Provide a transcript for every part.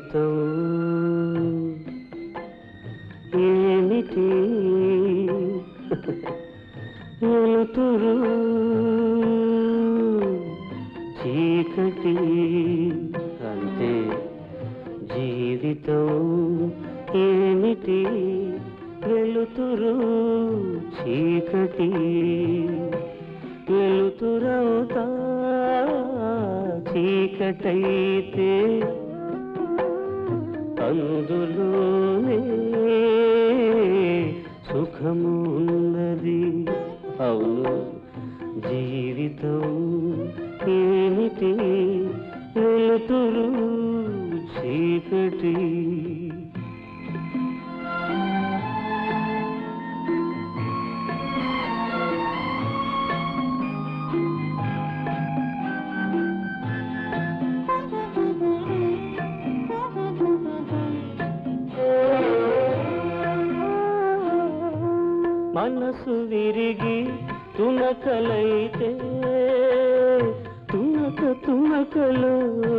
జీవితం ఏమిటి వెలుతురు చీకటి అంతే జీవితం ఏమిటి వెలుతురు చీకటి వెలుతురవుతా చీకటైతే అందులోనే సుఖము ఉన్నది అవును జీవితం ఏమిటి వెలుతురు చీకటి మనసు విరిగి తునకలైతే తునక తునకలో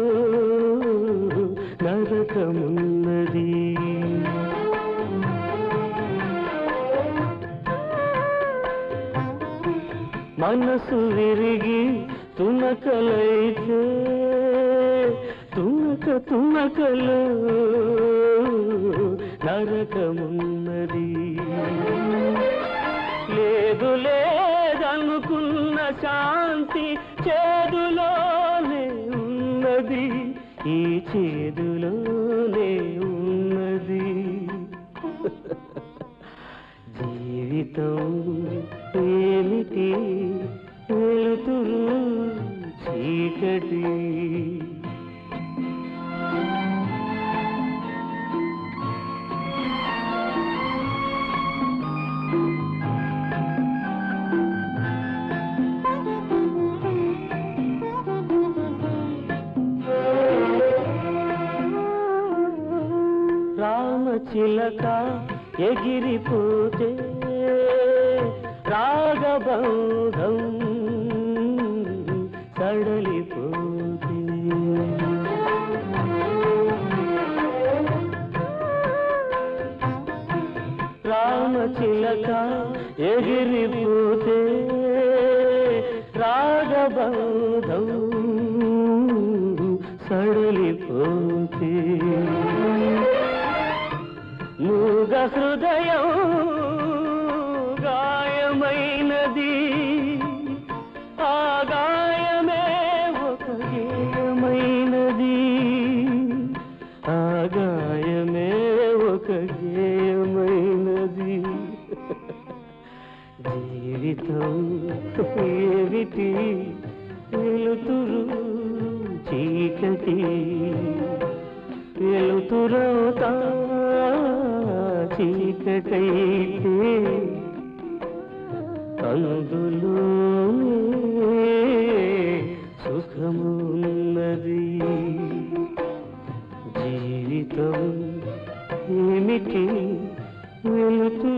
నరకమున్నది మనసు విరిగి తునకలైతే తునక తునకలో నరకమున్నది లేదు లేదనుకున్న శాంతి చేదులోనే ఉన్నది ఈ చేదులోనే ఉన్నది జీవితం ఏమిటి వెలుతురు చీకటి రామచిలక ఎగిరిపోతే రాగబంధం సడలిపోతే రామచిలక ఎగిరిపోతే రాగబంధం సడలిపోతే మూగ హృదయం గాయమైనది ఆ గాయమే ఒక గేయమైనది ఆ గాయమే ఒక గేయమైనది జీవితం ఏమిటి వెలుతురు చీకటి వెలుతురవుతా చీకటైతే అందులో సుఖమున్నది జీవితం ఏమిటి వెలుతురు